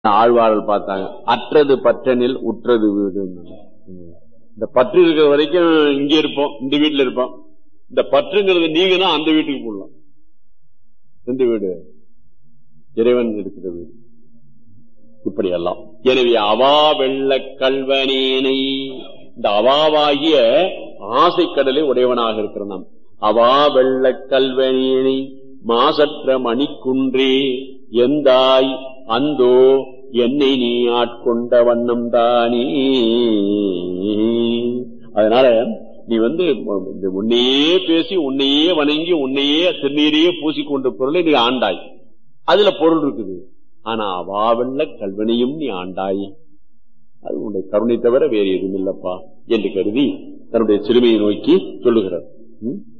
ஆழ்வார்கள் பார்த்தாங்க அற்றது பற்றனில் உற்றது வீடு இந்த பற்று இருக்கிற வரைக்கும் இங்க இருப்போம் இந்த வீட்டுல இருப்போம் இந்த பற்றுங்கிறது நீங்கன்னா அந்த வீட்டுக்கு போடலாம் எந்த வீடு இறைவன் இருக்கிற வீடு இப்படி எல்லாம் எனவே அவா வெள்ள கல்வனேனை இந்த அவாவாகிய ஆசைக்கடலை உடையவனாக இருக்கிற நாம் அவா வெள்ள கல்வனேனை மாசற்ற மணிக்குன்றே எந்தாய் அந்தோ என்னை நீ ஆட்கொண்ட வண்ணம் தானே அதனால நீ வந்து உன்னையே பேசி உன்னையே வணங்கி உன்னையே திருநீரையே பூசிக்கொண்ட பொருளை நீ ஆண்டாய் அதுல பொருள் இருக்குது ஆனா அவாவெல்ல கல்வனையும் நீ ஆண்டாய் அது உன்னுடைய கருணை தவிர வேறு எதுவும் இல்லப்பா என்று கருதி தன்னுடைய சிறுமையை நோக்கி சொல்லுகிறார்